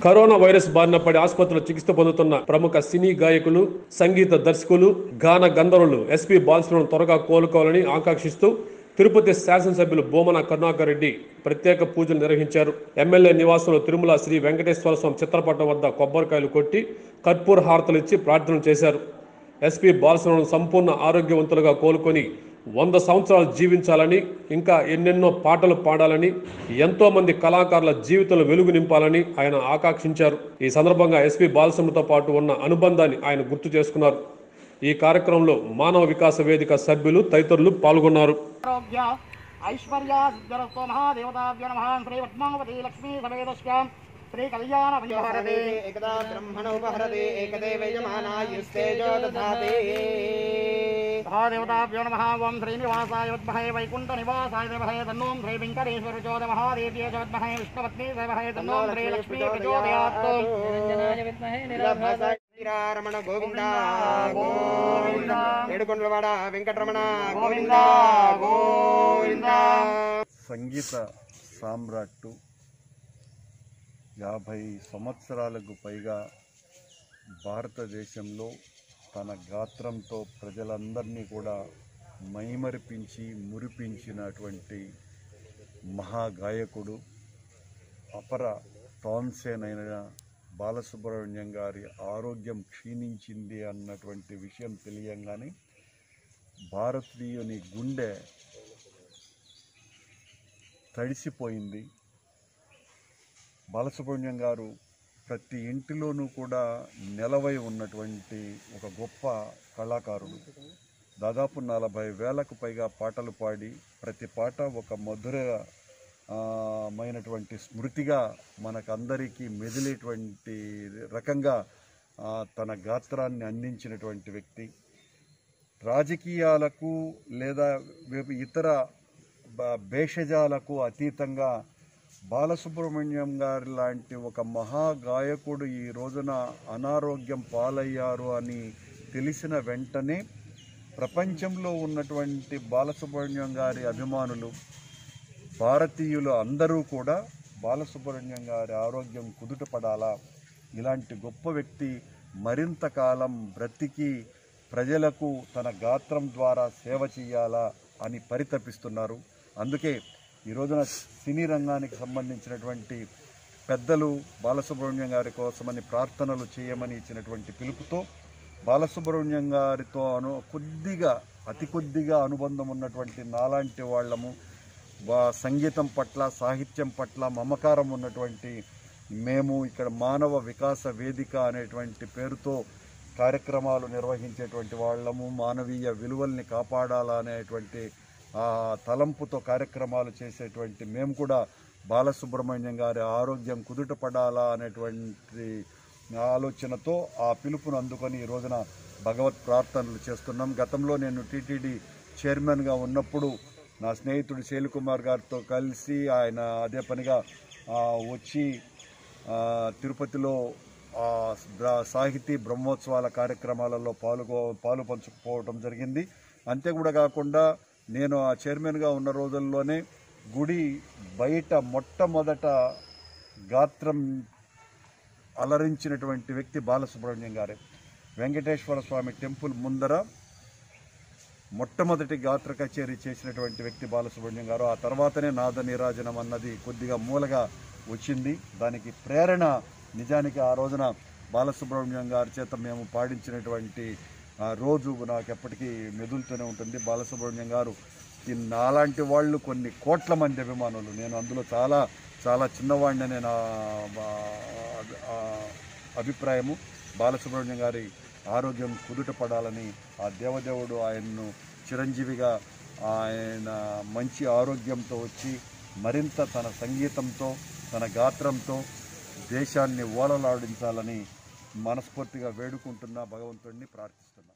Corona virus బారిన పడి ఆసుపత్రిలో చికిత్స పొందుతున్న ప్రముఖ సినీ గాయకులు సంగీత దర్శకులు గాన గంధర్వులు ఎస్పీ బాలసులను త్వరగా కోలుకోవాలని ఆకాంక్షిస్తూ తిరుపతి శాసనసభ్యులు బోమన కరుణాకర్ రెడ్డి ప్రత్యేక పూజలు నిర్వహించారు ఎమ్మెల్యే నివాసంలో తిరుమల శ్రీ వెంకటేశ్వర స్వామి చిత్రపటం వద్ద కొబ్బరికాయలు కొట్టి కర్పూర హారతలు ఇచ్చి ప్రార్థనలు చేశారు ఎస్పీ బాలసులను సంపూర్ణ ఆరోగ్యవంతులుగా కోలుకొని వంద సంవత్సరాలు జీవించాలని ఇంకా ఎన్నెన్నో పాటలు పాడాలని ఎంతో మంది కళాకారుల జీవితంలో వెలుగు నింపాలని ఆయన ఆకాంక్షించారు ఈ సందర్భంగా ఎస్పీ బాలసుమతో పాటు ఉన్న అనుబంధాన్ని ఆయన గుర్తు చేసుకున్నారు ఈ కార్యక్రమంలో మానవ వికాస వేదిక సభ్యులు తదితరులు పాల్గొన్నారు ఆరోగ్య ఐశ్వర్య సిద్ధరస్వ మహాదేవతాభ్య నమః శ్రీ పద్మావతి లక్ష్మీ సమేతస్యాం శ్రీ కళ్యాణ ఉపహరతే एकदा ब्रह्मण उपहरते एकदेव यजमानायुस्तेजो दधाते మహాదేవతాభ్యో నమః ఓం శ్రీనివాసాయ విద్మహే వైకుంఠ నివాసాయ దేవహే తన్నోం శ్రీ వెంకటేశ్వర చోద మహాదేవ్యే చ విద్మహే విష్ణుపత్ని దేవహే తన్నోం శ్రీ లక్ష్మీ ప్రచోదయాత్ శ్రీరారమణ గోవింద గోవింద. ఏడుకొండలవాడ వెంకటరమణ గోవింద గోవింద గోవింద సంగీత సామ్రాట్టు యాభై సంవత్సరాలకు పైగా భారతదేశంలో తన గాత్రంతో ప్రజలందరినీ కూడా మైమరిపించి మురిపించినటువంటి మహాగాయకుడు అపర టాన్సేన్ అయిన బాలసుబ్రహ్మణ్యం గారి ఆరోగ్యం క్షీణించింది అన్నటువంటి విషయం తెలియంగానే భారతీయుని గుండె తడిసిపోయింది బాలసుబ్రహ్మణ్యం గారు ప్రతి ఇంటిలోనూ కూడా నెలవై ఉన్నటువంటి ఒక గొప్ప కళాకారుడు దాదాపు నలభై వేలకు పైగా పాటలు పాడి ప్రతి పాట ఒక మధుర ఆ, మైనటువంటి స్మృతిగా మనకందరికీ మెదిలేటువంటి రకంగా ఆ, తన గాత్రాన్ని అందించినటువంటి వ్యక్తి రాజకీయాలకు లేదా వే- ఇతర బ- భేషజాలకు అతీతంగా బాలసుబ్రహ్మణ్యం గారి లాంటి ఒక మహాగాయకుడు ఈ రోజున అనారోగ్యం పాలయ్యారు అని తెలిసిన వెంటనే ప్రపంచంలో ఉన్నటువంటి బాలసుబ్రహ్మణ్యం గారి అభిమానులు భారతీయులు అందరూ కూడా బాలసుబ్రహ్మణ్యం గారి ఆరోగ్యం కుదుటపడాలా ఇలాంటి గొప్ప వ్యక్తి మరింత కాలం బ్రతికి ప్రజలకు తన గాత్రం ద్వారా సేవ చేయాలా అని పరితపిస్తున్నారు అందుకే ఈ రోజున సినీ రంగానికి సంబంధించినటువంటి పెద్దలు బాలసుబ్రహ్మణ్యం గారి కోసమని ప్రార్థనలు చేయమని ఇచ్చినటువంటి పిలుపుతో బాలసుబ్రహ్మణ్యం గారితో అను కొద్దిగా అతి కొద్దిగా అనుబంధం ఉన్నటువంటి నాలాంటి వాళ్ళము వా- సంగీతం పట్ల సాహిత్యం పట్ల మమకారం ఉన్నటువంటి మేము ఇక్కడ మానవ వికాస వేదిక అనేటువంటి పేరుతో కార్యక్రమాలు నిర్వహించేటువంటి వాళ్ళము మానవీయ విలువల్ని కాపాడాలా అనేటువంటి ఆ తలంపుతో కార్యక్రమాలు చేసేటువంటి మేము కూడా బాలసుబ్రహ్మణ్యం గారి ఆరోగ్యం కుదుటపడాలా అనేటువంటి ఆలోచనతో ఆ పిలుపును అందుకొని ఈ రోజున భగవత్ ప్రార్థనలు చేస్తున్నాం గతంలో నేను టీటీడీ చైర్మన్గా ఉన్నప్పుడు నా స్నేహితుడు శైలకుమార్ గారితో కలిసి ఆయన అదే పనిగా ఆ, వచ్చి ఆ, తిరుపతిలో ఆ, బ్ర- సాహితీ బ్రహ్మోత్సవాల కార్యక్రమాలలో పాల్గొ పాలు పంచుకోవడం జరిగింది అంతే కూడా కాకుండా నేను ఆ చైర్మన్గా ఉన్న రోజుల్లోనే గుడి బయట మొట్టమొదట గాత్రం అలరించినటువంటి వ్యక్తి బాలసుబ్రహ్మణ్యం గారే వెంకటేశ్వర స్వామి టెంపుల్ ముందర మొట్టమొదటి గాత్ర కచేరీ చేసినటువంటి వ్యక్తి బాలసుబ్రహ్మణ్యం గారు ఆ తర్వాతనే నాద నీరాజనం అన్నది కొద్దిగా మూలగా వచ్చింది దానికి ప్రేరణ నిజానికి ఆ రోజున బాలసుబ్రహ్మణ్యం గారి చేత మేము పాడించినటువంటి ఆ రోజు నాకు ఎప్పటికీ మెదులుతూనే ఉంటుంది బాలసుబ్రహ్మణ్యం గారు ఈ నాలాంటి వాళ్ళు కొన్ని కోట్ల మంది అభిమానులు నేను అందులో చాలా చాలా చిన్నవాడిని నేను అభిప్రాయము బాలసుబ్రహ్మణ్యం గారి ఆరోగ్యం కుదుట పడాలని ఆ దేవదేవుడు ఆయన్ను చిరంజీవిగా ఆయన మంచి ఆరోగ్యంతో వచ్చి మరింత తన సంగీతంతో తన గాత్రంతో దేశాన్ని ఓలలాడించాలని మనస్ఫూర్తిగా వేడుకుంటున్నా భగవంతుడిని ప్రార్థిస్తున్నా